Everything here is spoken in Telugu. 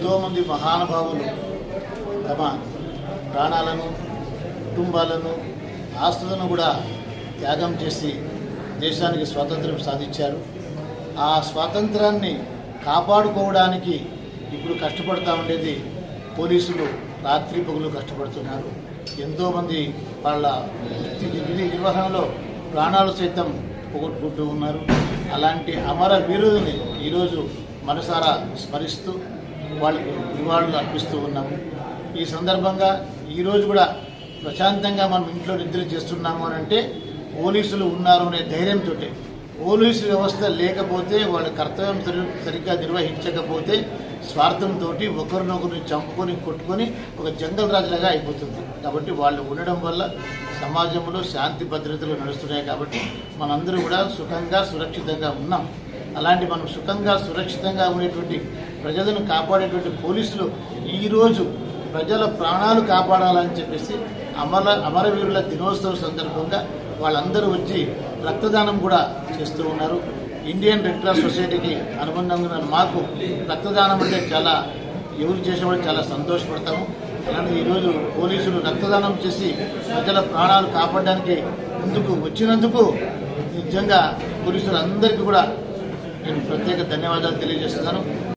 ఎంతోమంది మహానుభావులు తమ ప్రాణాలను కుటుంబాలను ఆస్తులను కూడా త్యాగం చేసి దేశానికి స్వాతంత్రం సాధించారు ఆ స్వాతంత్రాన్ని కాపాడుకోవడానికి ఇప్పుడు కష్టపడతా ఉండేది పోలీసులు రాత్రి పగులు కష్టపడుతున్నారు ఎంతోమంది వాళ్ళ వృత్తి విధి నిర్వహణలో ప్రాణాలు సైతం పోగొట్టుకుంటూ ఉన్నారు అలాంటి అమర వీరులని ఈరోజు మనసారా స్మరిస్తూ వాళ్ళకు నివాళులు అర్పిస్తూ ఉన్నాము ఈ సందర్భంగా ఈరోజు కూడా ప్రశాంతంగా మనం ఇంట్లో నిద్ర చేస్తున్నాము అని అంటే పోలీసులు ఉన్నారు అనే ధైర్యంతో పోలీసు వ్యవస్థ లేకపోతే వాళ్ళ కర్తవ్యం సరి సరిగ్గా నిర్వహించకపోతే స్వార్థంతో ఒకరినొకరిని చంపుకొని కొట్టుకొని ఒక జంగల్ రాజులాగా అయిపోతుంది కాబట్టి వాళ్ళు ఉండడం వల్ల సమాజంలో శాంతి భద్రతలు నడుస్తున్నాయి కాబట్టి మనందరూ కూడా సుఖంగా సురక్షితంగా ఉన్నాం అలాంటి మనం సుఖంగా సురక్షితంగా ఉండేటువంటి ప్రజలను కాపాడేటువంటి పోలీసులు ఈరోజు ప్రజల ప్రాణాలు కాపాడాలని చెప్పేసి అమర అమరవీరుల దినోత్సవం సందర్భంగా వాళ్ళందరూ వచ్చి రక్తదానం కూడా చేస్తూ ఉన్నారు ఇండియన్ రెడ్ క్రాస్ సొసైటీకి అనుబంధంగా ఉన్న మాకు రక్తదానం అంటే చాలా ఎవరు చేసేవాళ్ళు చాలా సంతోషపడతాము అలాంటి ఈరోజు పోలీసులు రక్తదానం చేసి ప్రజల ప్రాణాలు కాపాడడానికి ముందుకు వచ్చినందుకు నిజంగా పోలీసులందరికీ కూడా నేను ప్రత్యేక ధన్యవాదాలు తెలియజేస్తున్నాను